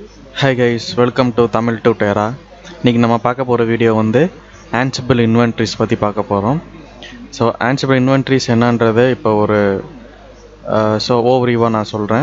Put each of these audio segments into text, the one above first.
hi guys welcome to Tamil to டேரா இன்றைக்கி நம்ம பார்க்க போகிற வீடியோ வந்து ஆன்சிபிள் இன்வென்ட்ரிஸ் பற்றி பார்க்க போகிறோம் ஸோ ஆன்சிபிள் இன்வென்ட்ரிஸ் என்னன்றது இப்போ ஒரு ஸோ ஓவரிவாக நான் சொல்கிறேன்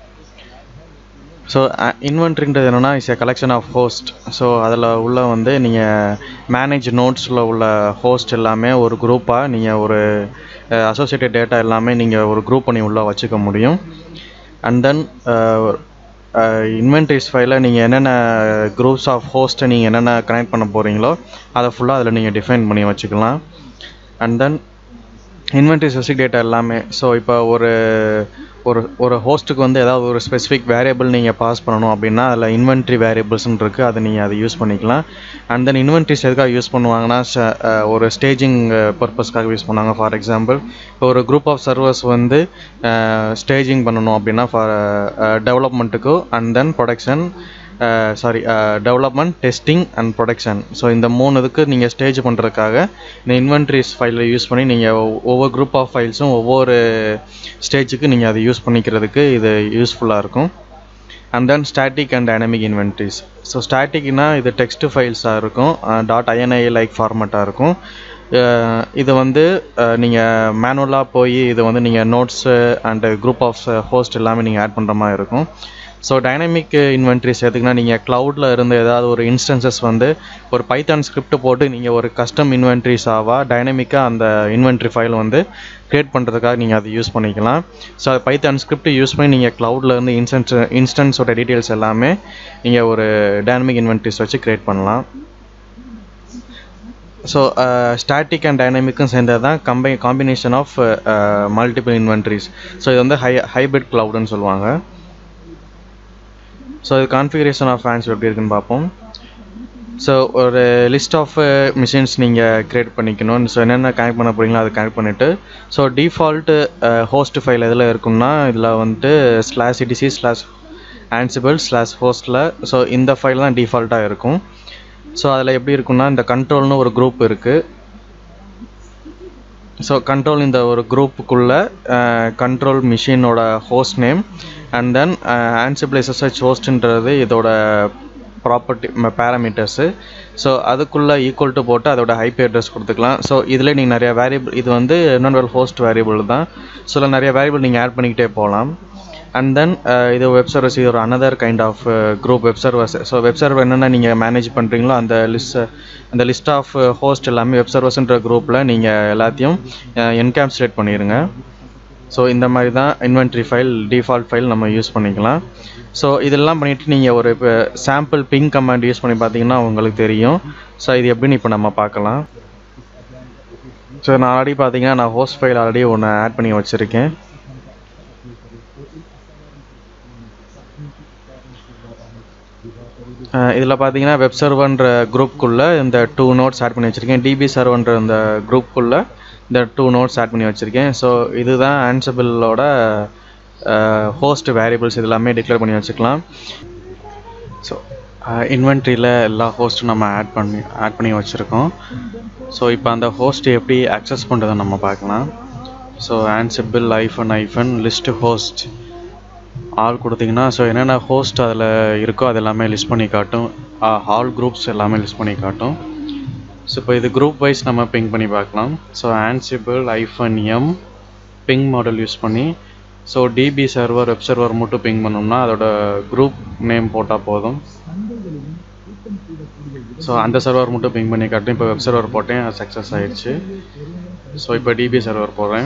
ஸோ இன்வென்ட்ரின்றது என்னென்னா it's a collection of host so அதில் உள்ள வந்து நீங்கள் மேனேஜ் நோட்ஸில் உள்ள ஹோஸ்ட் எல்லாமே ஒரு குரூப்பாக நீங்கள் ஒரு அசோசியேட்டட் டேட்டா எல்லாமே நீங்கள் ஒரு குரூப் பண்ணி உள்ளே வச்சுக்க முடியும் அண்ட் தென் இன்வென்ட்ரிஸ் ஃபைலில் நீங்கள் என்னென்ன குரூப்ஸ் ஆஃப் ஹோஸ்ட்டை நீங்கள் என்னென்ன கனெக்ட் பண்ண போகிறீங்களோ அதை ஃபுல்லாக அதில் நீங்கள் டிஃபைன் பண்ணி வச்சுக்கலாம் and then inventory specific data எல்லாமே ஸோ இப்போ ஒரு ஒரு ஒரு ஹோஸ்ட்டுக்கு வந்து ஏதாவது ஒரு ஸ்பெசிஃபிக் வேரியபிள் நீங்கள் பாஸ் பண்ணணும் அப்படின்னா அதில் இன்வென்ட்ரி வேரியபிள்ஸ்னு இருக்குது அதை நீங்கள் அதை யூஸ் பண்ணிக்கலாம் அண்ட் தென் இன்வென்ட்ரிஸ் எதுக்காக யூஸ் பண்ணுவாங்கன்னா ச- அஹ் ஒரு ஸ்டேஜிங் பர்பஸ்க்காக யூஸ் பண்ணுவாங்க ஃபார் எக்ஸாம்பிள் இப்போ ஒரு குரூப் ஆஃப் சர்வர்ஸ் வந்து ஸ்டேஜிங் பண்ணணும் அப்படின்னா ஃபார் டெவலப்மெண்ட்டுக்கு and then production sorry development testing and production so இந்த மூணு இதுக்கு நீங்கள் ஸ்டேஜ் பண்ணுறதுக்காக இந்த இன்வென்ட்ரிஸ் ஃபைலை யூஸ் பண்ணி நீங்கள் ஒவ்வொரு குரூப் ஆஃப் ஃபைல்ஸும் ஒவ்வொரு ஸ்டேஜுக்கு நீங்கள் அதை யூஸ் பண்ணிக்கிறதுக்கு இது யூஸ்ஃபுல்லாக இருக்கும் and then static and dynamic inventories so ஸ்டாட்டிக்னா இது டெக்ஸ்ட் ஃபைல்ஸாக இருக்கும் டாட் ஐஎன்ஐ லைக் ஃபார்மேட்டாக இருக்கும் அஹ் இது வந்து நீங்கள் மேனுவலாக போய் இது வந்து நீங்கள் nodes and group of host எல்லாமே நீங்கள் ஆட் பண்ணுற மாதிரி இருக்கும் ஸோ டைனமிக் இன்வென்ட்ரிஸ் எதுக்குன்னா நீங்கள் க்ளவுடில் இருந்து ஏதாவது ஒரு இன்ஸ்டன்சஸ் வந்து ஒரு பைத்தான் ஸ்கிரிப்ட் போட்டு நீங்கள் ஒரு கஸ்டம் இன்வென்ட்ரிஸாவா டைனமிக்காக அந்த இன்வென்ட்ரி ஃபைல் வந்து க்ரியேட் பண்ணுறதுக்காக நீங்கள் அதை யூஸ் பண்ணிக்கலாம் ஸோ அது பைத்தான் ஸ்கிரிப்ட் யூஸ் பண்ணி நீங்கள் க்ளவுடில் இருந்து இன்ஸ்டன்ஸ் இன்ஸ்டன்ஸோட டீட்டெயில்ஸ் எல்லாமே நீங்கள் ஒரு டைனமிக் இன்வென்ட்ரிஸ் வச்சு க்ரியேட் பண்ணலாம் ஸோ ஸ்டாட்டிக் அண்ட் டைனமிக்கும் சேர்ந்தது தான் கம்பை combination of multiple inventories so இது வந்து ஹை ஹைபிரிட் க்ளவுடுன்னு சொல்லுவாங்க ஸோ இது கான்ஃபிகரேஷன் ஆஃப் ஃபேன்ஸ் எப்படி இருக்குன்னு பார்ப்போம் ஸோ ஒரு லிஸ்ட் ஆஃப் மிஷின்ஸ் நீங்கள் க்ரியேட் பண்ணிக்கணும் ஸோ என்னென்ன கனெக்ட் பண்ண போகிறீங்களோ அதை கனெக்ட் பண்ணிவிட்டு ஸோ டிஃபால்ட்டு ஹோஸ்ட் ஃபைல் எதில் இருக்குன்னா இதில் வந்துட்டு slash etc slash Ansible slash ஹோஸ்ட்டில் ஸோ இந்த ஃபைல் தான் டிஃபால்ட்டாக இருக்கும் ஸோ அதில் எப்படி இருக்குன்னா இந்த கண்ட்ரோல்னு ஒரு குரூப் இருக்குது ஸோ கண்ட்ரோல் இந்த ஒரு குரூப்புக்குள்ளே கண்ட்ரோல் மிஷினோட host name and then Ansible SSH ஹோஸ்ட்ன்றது இதோட ப்ராப்பர்ட்டி பேராமீட்டர்ஸு ஸோ அதுக்குள்ளே ஈக்குவல் டு போட்டு அதோட ஐபி அட்ரஸ் கொடுத்துக்கலாம் ஸோ இதில் நீங்கள் நிறைய வேரியபிள் இது வந்து இன்னொரு ஹோஸ்ட் வேரியபிள் தான் ஸோ இதில் நிறைய வேரியபிள் நீங்கள் ஆட் பண்ணிக்கிட்டே போகலாம் அண்ட் தென் இது வெப் சர்வஸ் இது ஒரு another kind of group web servers so web server என்னென்ன நீங்கள் மேனேஜ் பண்ணுறீங்களோ அந்த லிஸ்ட் அந்த லிஸ்ட் ஆஃப் ஹோஸ்ட் எல்லாமே வெப் சர்வஸ்ன்ற குரூப்பில் நீங்கள் எல்லாத்தையும் என்கேப்சுலேட் பண்ணிடுங்க ஸோ இந்த மாதிரி தான் இன்வென்ட்ரி ஃபைல் டிஃபால்ட் ஃபைல் நம்ம யூஸ் பண்ணிக்கலாம் ஸோ இதெல்லாம் பண்ணிவிட்டு நீங்கள் ஒரு இப்போ சாம்பிள் பிங் கமாண்ட் யூஸ் பண்ணி பார்த்தீங்கன்னா உங்களுக்கு தெரியும் ஸோ இது எப்படின்னு இப்போ நம்ம பார்க்கலாம் ஸோ நான் ஆல்ரெடி பார்த்தீங்கன்னா நான் ஹோஸ்ட் ஃபைல் ஆல்ரெடி ஒன்று ஆட் பண்ணி வச்சுருக்கேன் இதில் பார்த்தீங்கன்னா வெப் சர்வன்ற குரூப்புக்குள்ளே இந்த டூ நோட்ஸ் ஆட் பண்ணி வச்சுருக்கேன் டிபி சர்வன்ற இந்த குரூப்புக்குள்ளே இந்த டூ நோட்ஸ் ஆட் பண்ணி வச்சுருக்கேன் ஸோ இதுதான் ஆன்சபிளோட ஹோஸ்ட் வேரியபிள்ஸ் இது எல்லாமே டிக்ளேர் பண்ணி வச்சுக்கலாம் ஸோ இன்வென்ட்ரியில் எல்லா ஹோஸ்ட்டும் நம்ம ஆட் பண்ணி ஆட் பண்ணி வச்சுருக்கோம் ஸோ இப்போ அந்த ஹோஸ்ட் எப்படி அக்சஸ் பண்ணுறதை நம்ம பார்க்கலாம் so Ansible hyphen hyphen list host all கொடுத்தீங்கன்னா ஸோ என்னென்ன ஹோஸ்ட் அதில் இருக்கோ அது எல்லாமே லிஸ்ட் பண்ணி காட்டும் ஆல் குரூப்ஸ் எல்லாமே லிஸ்ட் பண்ணி காட்டும் ஸோ இப்போ இது குரூப் வைஸ் நம்ம பிங் பண்ணி பார்க்கலாம் so Ansible hyphen M ping model use பண்ணி so DB server web server மட்டும் பிங் பண்ணோம்னா அதோட குரூப் நேம் போட்டால் போதும் ஸோ அந்த சர்வர் மட்டும் பிங் பண்ணி காட்டும் இப்போ வெப் சர்வர் போட்டேன் அது சக்ஸஸ் ஆயிடுச்சு ஸோ இப்போ டிபி சர்வர் போடுறேன்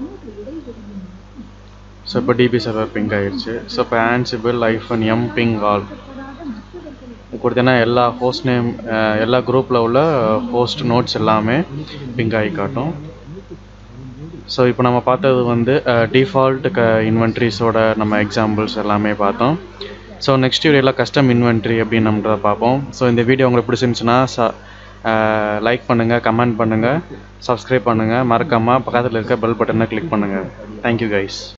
ஸோ இப்போ டிபி சர்வர் பிங் ஆயிடுச்சு ஸோ இப்போ Ansible hyphen M ping all கொடுத்தீங்கன்னா எல்லா ஹோஸ்ட் நேம் எல்லா குரூப்பில் உள்ள ஹோஸ்ட் நோட்ஸ் எல்லாமே பிங்க் ஆகி காட்டும் ஸோ இப்போ நம்ம பார்த்தது வந்து டிஃபால்ட் க இன்வென்ட்ரிஸோட நம்ம எக்ஸாம்பிள்ஸ் எல்லாமே பார்த்தோம் ஸோ நெக்ஸ்ட் வீடியோவில் கஸ்டம் இன்வென்ட்ரி அப்படின்னு நம்மள பார்ப்போம் ஸோ இந்த வீடியோ உங்களுக்கு பிடிச்சிருந்துச்சுன்னா ச லைக் பண்ணுங்கள் கமெண்ட் பண்ணுங்கள் சப்ஸ்கிரைப் பண்ணுங்கள் மறக்காமல் பக்கத்தில் இருக்க பெல் பட்டனை கிளிக் பண்ணுங்கள் தேங்க்யூ கைஸ்